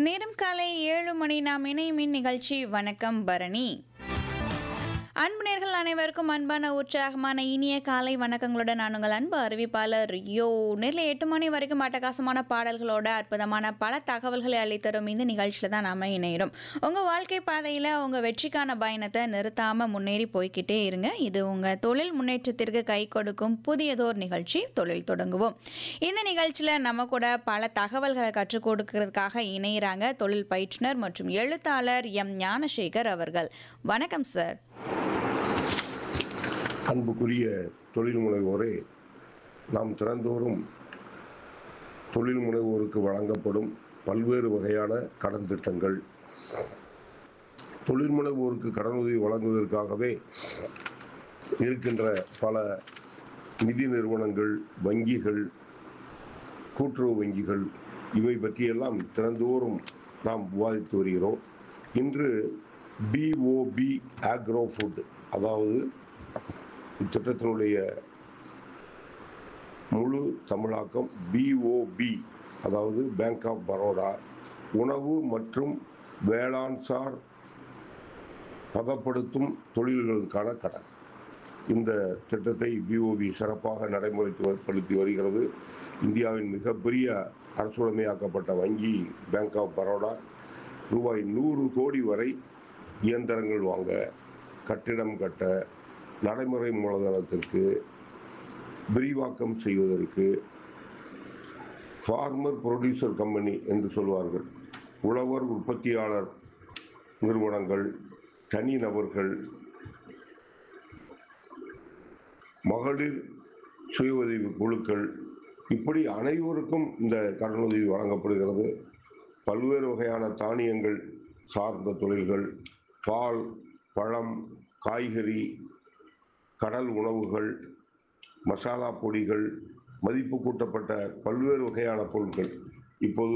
நேரம் காலை ஏழு மணி நாம் இணையமின் நிகழ்ச்சி வணக்கம் பரணி அன்பு நேர்கள் அனைவருக்கும் அன்பான உற்சாகமான இனிய காலை வணக்கங்களோட நான் உங்கள் அன்பு அறிவிப்பாளர் யோ நேரில் எட்டு மணி வரைக்கும் அட்டகாசமான பாடல்களோட அற்புதமான பல தகவல்களை அளித்தரும் இந்த நிகழ்ச்சியில் தான் நாம் இணையிறோம் உங்கள் வாழ்க்கை பாதையில் உங்கள் வெற்றிக்கான பயணத்தை நிறுத்தாமல் முன்னேறி போய்க்கிட்டே இருங்க இது உங்கள் தொழில் முன்னேற்றத்திற்கு கை கொடுக்கும் புதியதோர் நிகழ்ச்சி தொழில் தொடங்குவோம் இந்த நிகழ்ச்சியில் நம்ம கூட பல தகவல்களை கற்றுக் கொடுக்கறதுக்காக இணையிறாங்க தொழில் பயிற்றுனர் மற்றும் எழுத்தாளர் எம் ஞானசேகர் அவர்கள் வணக்கம் சார் அன்புக்குரிய தொழில் முனைவோரே நாம் திறந்தோறும் தொழில் முனைவோருக்கு வழங்கப்படும் பல்வேறு வகையான கடன் திட்டங்கள் தொழில் முனைவோருக்கு கடனுதவி வழங்குவதற்காகவே இருக்கின்ற பல நிதி நிறுவனங்கள் வங்கிகள் கூட்டுறவு வங்கிகள் இவை பற்றியெல்லாம் திறந்தோறும் நாம் விவாதித்து வருகிறோம் இன்று பிஓபி ஆக்ரோ ஃபுட் அதாவது இத்திட்டத்தினுடைய முழு தமிழாக்கம் பிஓபி அதாவது பேங்க் ஆஃப் பரோடா உணவு மற்றும் வேளாண் சார் பதப்படுத்தும் தொழில்களுக்கான கடன் இந்த திட்டத்தை பிஓபி சிறப்பாக நடைமுறைப்படுத்தி வருகிறது இந்தியாவின் மிகப்பெரிய அரசுடைமையாக்கப்பட்ட வங்கி பேங்க் ஆஃப் பரோடா ரூபாய் நூறு கோடி வரை இயந்திரங்கள் வாங்க கட்டிடம் கட்ட நடைமுறை மூலதனத்திற்கு விரிவாக்கம் செய்வதற்கு ஃபார்மர் ப்ரொடியூசர் கம்பெனி என்று சொல்வார்கள் உழவர் உற்பத்தியாளர் நிறுவனங்கள் தனிநபர்கள் மகளிர் சுய உதவி குழுக்கள் இப்படி அனைவருக்கும் இந்த கடனுதவி வழங்கப்படுகிறது பல்வேறு வகையான தானியங்கள் சார்ந்த தொழில்கள் பால் பழம் காய்கறி கடல் உணவுகள் மசாலா பொடிகள் மதிப்பு கூட்டப்பட்ட பல்வேறு வகையான பொருட்கள் இப்போது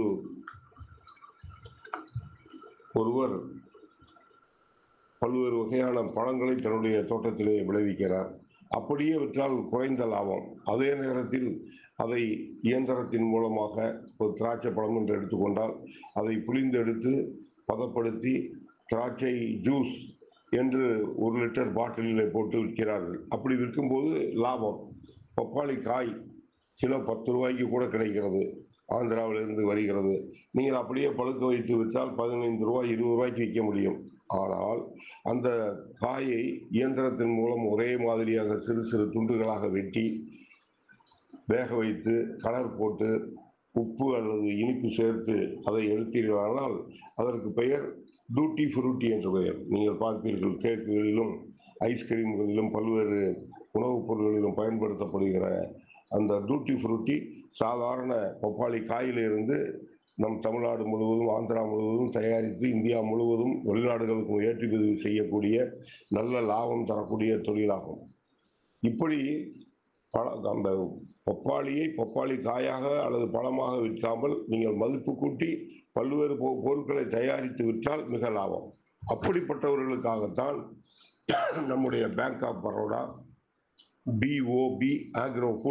ஒருவர் பல்வேறு வகையான பழங்களை தன்னுடைய தோட்டத்திலே விளைவிக்கிறார் அப்படியே விற்றால் குறைந்த லாபம் அதே நேரத்தில் அதை இயந்திரத்தின் மூலமாக ஒரு திராட்சை பழம் என்று எடுத்துக்கொண்டால் அதை புளிந்தெடுத்து பதப்படுத்தி திராட்சை ஜூஸ் என்று ஒரு லிட்டர் பாட்டிலில் போட்டு விற்கிறார்கள் அப்படி விற்கும்போது லாபம் பப்பாளி காய் கிலோ பத்து ரூபாய்க்கு கூட கிடைக்கிறது ஆந்திராவிலிருந்து வருகிறது நீங்கள் அப்படியே பழுக்க வைத்து விற்றால் பதினைந்து ரூபாய் இருபது ரூபாய்க்கு விற்க முடியும் ஆனால் அந்த காயை இயந்திரத்தின் மூலம் ஒரே மாதிரியாக சிறு சிறு துண்டுகளாக வெட்டி வேக வைத்து கலர் போட்டு உப்பு அல்லது இனிப்பு சேர்த்து அதை எடுத்தீர்களானால் அதற்கு பெயர் டூட்டி ஃப்ரூட்டி என்ற பெயர் நீங்கள் பார்ப்பீர்கள் கேக்குகளிலும் ஐஸ்கிரீம்களிலும் பல்வேறு உணவுப் பொருட்களிலும் பயன்படுத்தப்படுகிற அந்த டூட்டி ஃப்ரூட்டி சாதாரண பப்பாளி காயிலிருந்து நம் தமிழ்நாடு முழுவதும் ஆந்திரா முழுவதும் தயாரித்து இந்தியா முழுவதும் வெளிநாடுகளுக்கும் ஏற்றுமதி செய்யக்கூடிய நல்ல லாபம் தரக்கூடிய தொழிலாகும் இப்படி பழ அந்த பப்பாளியை பப்பாளி காயாக அல்லது பழமாக விற்காமல் நீங்கள் மதிப்பு கூட்டி பல்வேறு பொ- பொருட்களை தயாரித்து விற்றால் மிக லாபம் அப்படிப்பட்டவர்களுக்காகத்தான் நம்முடைய bank of Baroda BOB agro